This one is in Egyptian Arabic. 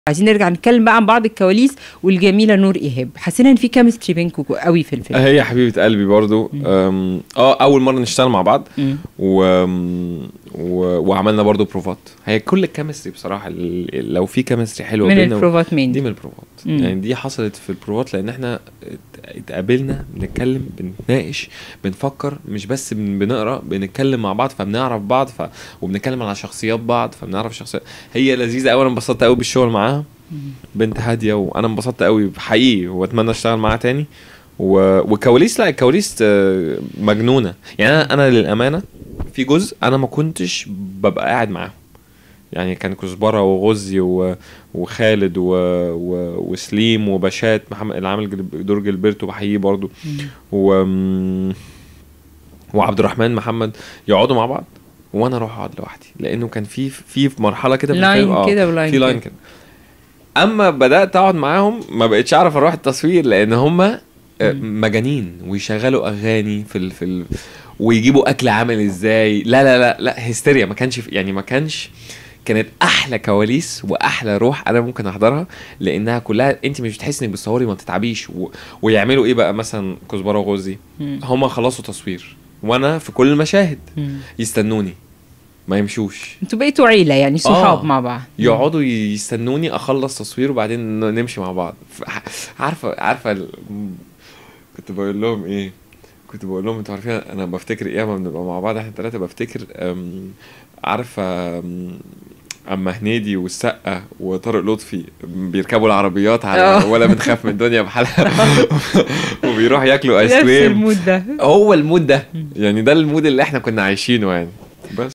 عايزين نرجع نتكلم بقى عن بعض الكواليس والجميله نور ايهاب حسينا ان في كيمستري بينكم قوي في الفيلم هي حبيبه قلبي برضو أم، اه اول مره نشتغل مع بعض مم. و... و... وعملنا برضو بروفات هي كل الكيمستري بصراحه ال- لو في كيمستري حلوه من بينا البروفات مين دي من البروفات مم. يعني دي حصلت في البروفات لان احنا ات- اتقابلنا بنتكلم بنتناقش بنفكر مش بس بن- بنقرا بنتكلم مع بعض فبنعرف بعض ف... وبنتكلم على شخصيات بعض فبنعرف شخصيات هي لذيذه قوي انا انبسطت قوي بالشغل معاها بنت هاديه وانا انبسطت قوي حقيقي واتمنى اشتغل معاها تاني و... وكواليس لا الكواليس آه، مجنونه يعني انا انا للامانه في جزء انا ما كنتش ببقى قاعد معاهم يعني كان كزبره وغزي و... وخالد و... و... وسليم وبشات محمد اللي عامل جل- دور جilberto بحييه برضو و... وعبد الرحمن محمد يقعدوا مع بعض وانا اروح اقعد لوحدي لانه كان في في في مرحله كده في لاين الفيلم- آه، كده ولاين في لاين كده. كده اما بدات اقعد معاهم ما بقتش اعرف اروح التصوير لان هم مجانين ويشغلوا اغاني في ال... في ال... ويجيبوا اكل عامل ازاي لا لا لا لا هيستيريا ما كانش في- يعني ما كانش كانت احلى كواليس واحلى روح انا ممكن احضرها لانها كلها انت مش بتحسي انك بتصوري ما بتتعبيش و... ويعملوا ايه بقى مثلا كزبره وغزي مم. هم خلصوا تصوير وانا في كل المشاهد مم. يستنوني ما يمشوش انتوا بقيتوا عيله يعني صحاب آه. مع بعض يقعدوا يستنوني اخلص تصوير وبعدين ن- نمشي مع بعض ف- عارفه عارفه ال... كنت بقول لهم ايه كنت بقول لهم انتوا عارفين انا بفتكر ايه اما بنبقى مع بعض احنا ثلاثه بفتكر أم، عارفه أم، اما هنيدي والسقا وطارق لطفي بيركبوا العربيات على آه. ولا بنخاف من الدنيا بحالها وبيروحوا ياكلوا ايس نفس كريم المود ده هو المود ده يعني ده المود اللي احنا كنا عايشينه يعني